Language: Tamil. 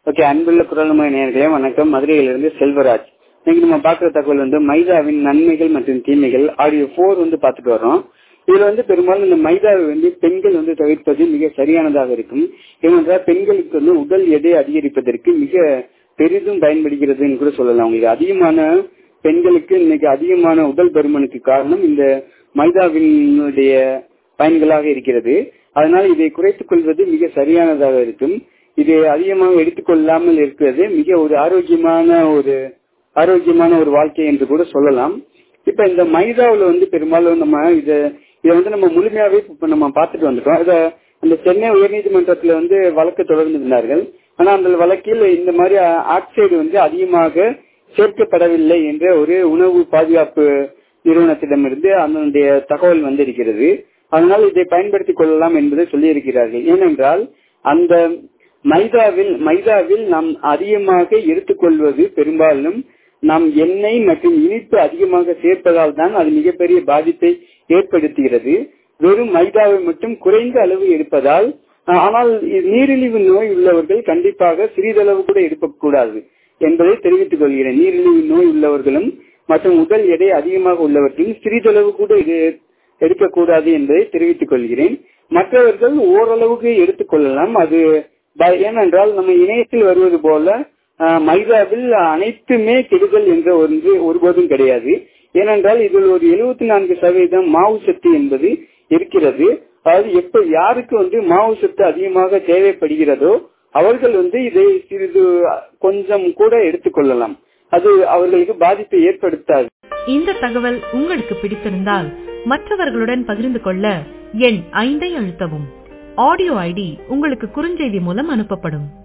ஓகே அன்புள்ள குரல்மொழி நேர்களே வணக்கம் மதுரையிலிருந்து செல்வராஜ் இன்னைக்கு நம்ம பார்க்குற தகவல் வந்து மைதாவின் நன்மைகள் மற்றும் தீமைகள் ஆடியோ போர் வந்து பார்த்துட்டு வரோம் இதுல வந்து பெரும்பாலும் இந்த மைதாவை வந்து பெண்கள் வந்து தவிர்ப்பது மிக சரியானதாக இருக்கும் ஏனென்றால் பெண்களுக்கு வந்து உடல் எடை அதிகரிப்பதற்கு மிக பெரிதும் பயன்படுகிறதுன்னு கூட சொல்லலாம் உங்களுக்கு அதிகமான பெண்களுக்கு இன்னைக்கு அதிகமான உடல் பருமனுக்கு காரணம் இந்த மைதாவினுடைய பயன்களாக இருக்கிறது அதனால் இதை குறைத்துக் கொள்வது மிக சரியானதாக இருக்கும் இதை அதிகமாக எடுத்துக்கொள்ளாமல் இருக்கிறது மிக ஒரு ஆரோக்கியமான ஒரு ஆரோக்கியமான ஒரு வாழ்க்கை என்று கூட சொல்லலாம் இப்ப இந்த மைதாவில் வந்து பெரும்பாலும் நம்ம இத இதை வந்து நம்ம முழுமையாவே இப்ப நம்ம பார்த்துட்டு வந்துட்டோம் இத அந்த சென்னை உயர்நீதிமன்றத்துல வந்து வழக்கு தொடர்ந்து இருந்தார்கள் ஆனா அந்த வழக்கில் இந்த மாதிரி ஆக்சைடு வந்து அதிகமாக சேர்க்கப்படவில்லை என்ற ஒரு உணவு பாதுகாப்பு நிறுவனத்திடமிருந்து அதனுடைய தகவல் வந்திருக்கிறது அதனால் இதை பயன்படுத்திக் கொள்ளலாம் என்பதை சொல்லியிருக்கிறார்கள் ஏனென்றால் அந்த மைதாவில் மைதாவில் நாம் அதிகமாக எடுத்துக்கொள்வது பெரும்பாலும் நாம் எண்ணெய் மற்றும் இனிப்பு அதிகமாக சேர்ப்பதால் தான் அது மிகப்பெரிய பாதிப்பை ஏற்படுத்துகிறது வெறும் மைதாவை மட்டும் குறைந்த அளவு எடுப்பதால் ஆனால் நீரிழிவு நோய் உள்ளவர்கள் கண்டிப்பாக சிறிதளவு கூட எடுக்கக்கூடாது என்பதை தெரிவித்துக் கொள்கிறேன் நீரிழிவு நோய் உள்ளவர்களும் மற்றும் உடல் எடை அதிகமாக உள்ளவர்களும் சிறிதளவு கூட இது எடுக்கக்கூடாது என்பதை தெரிவித்துக் கொள்கிறேன் மற்றவர்கள் ஓரளவுக்கு எடுத்துக்கொள்ளலாம் அது ஏனென்றால் நம்ம இணையத்தில் வருவது போல மைதாவில் அனைத்துமே கெடுதல் என்ற ஒன்று ஒருபோதும் கிடையாது ஏனென்றால் இதில் ஒரு எழுபத்தி நான்கு சதவீதம் மாவு சத்து என்பது இருக்கிறது அதாவது எப்ப யாருக்கு வந்து மாவு சத்து அதிகமாக தேவைப்படுகிறதோ அவர்கள் வந்து இதை சிறிது கொஞ்சம் கூட எடுத்துக்கொள்ளலாம் அது அவர்களுக்கு பாதிப்பை ஏற்படுத்தாது இந்த தகவல் உங்களுக்கு பிடித்திருந்தால் மற்றவர்களுடன் பகிர்ந்து கொள்ள எண் ஐந்தை அழுத்தவும் ஆடியோ ஐடி உங்களுக்கு குறுஞ்செய்தி மூலம் அனுப்பப்படும்